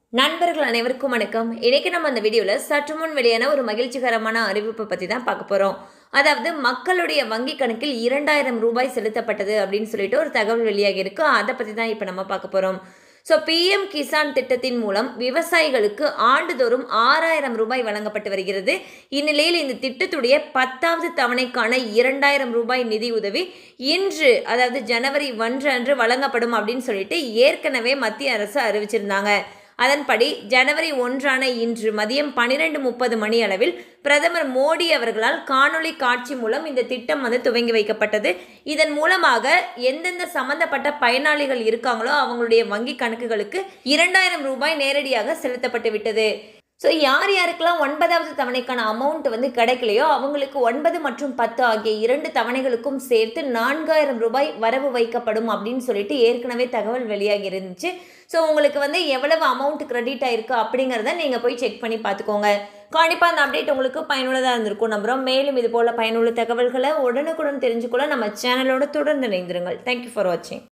நண்பர்கள் அனைவருக்கும் வணக்கம் இன்னைக்கு நம்ம அந்த வீடியோவில் சற்று முன் வெளியான ஒரு மகிழ்ச்சிகரமான அறிவிப்பை பற்றி தான் பார்க்க போகிறோம் அதாவது மக்களுடைய வங்கி கணக்கில் இரண்டாயிரம் ரூபாய் செலுத்தப்பட்டது அப்படின்னு சொல்லிட்டு ஒரு தகவல் வெளியாகி இருக்கு அதை பற்றி தான் இப்போ நம்ம பார்க்க போகிறோம் ஸோ பிஎம் கிசான் திட்டத்தின் மூலம் விவசாயிகளுக்கு ஆண்டுதோறும் ஆறாயிரம் ரூபாய் வழங்கப்பட்டு வருகிறது இந்நிலையில் இந்த திட்டத்துடைய பத்தாவது தவணைக்கான இரண்டாயிரம் ரூபாய் நிதி உதவி இன்று அதாவது ஜனவரி ஒன்று அன்று வழங்கப்படும் அப்படின்னு சொல்லிட்டு ஏற்கனவே மத்திய அரசு அறிவிச்சிருந்தாங்க அதன்படி ஜனவரி ஒன்றான இன்று மதியம் பன்னிரெண்டு முப்பது மணி அளவில் பிரதமர் மோடி அவர்களால் காணொளி காட்சி மூலம் இந்த திட்டம் வந்து துவங்கி வைக்கப்பட்டது இதன் மூலமாக எந்தெந்த சம்பந்தப்பட்ட பயனாளிகள் இருக்காங்களோ அவங்களுடைய வங்கி கணக்குகளுக்கு இரண்டாயிரம் ரூபாய் நேரடியாக செலுத்தப்பட்டு விட்டது ஸோ யார் யாருக்கெல்லாம் ஒன்பதாவது தவணைக்கான அமௌண்ட் வந்து கிடைக்கலையோ அவங்களுக்கு ஒன்பது மற்றும் பத்து ஆகிய இரண்டு தவணைகளுக்கும் சேர்த்து நான்காயிரம் ரூபாய் வரவு வைக்கப்படும் அப்படின்னு சொல்லிட்டு ஏற்கனவே தகவல் வெளியாகி இருந்துச்சு ஸோ உங்களுக்கு வந்து எவ்வளவு அமௌண்ட் கிரெடிட் ஆயிருக்கு அப்படிங்கிறத நீங்கள் போய் செக் பண்ணி பார்த்துக்கோங்க கண்டிப்பாக அந்த அப்டேட் உங்களுக்கு பயனுள்ளதாக இருந்திருக்கும் நம்புகிறோம் மேலும் இது போல் பயனுள்ள தகவல்களை உடனுக்குடன் தெரிஞ்சுக்கொள்ள நம்ம சேனலோட தொடர்ந்து இணைந்திருங்கள் தேங்க்யூ ஃபார் வாட்சிங்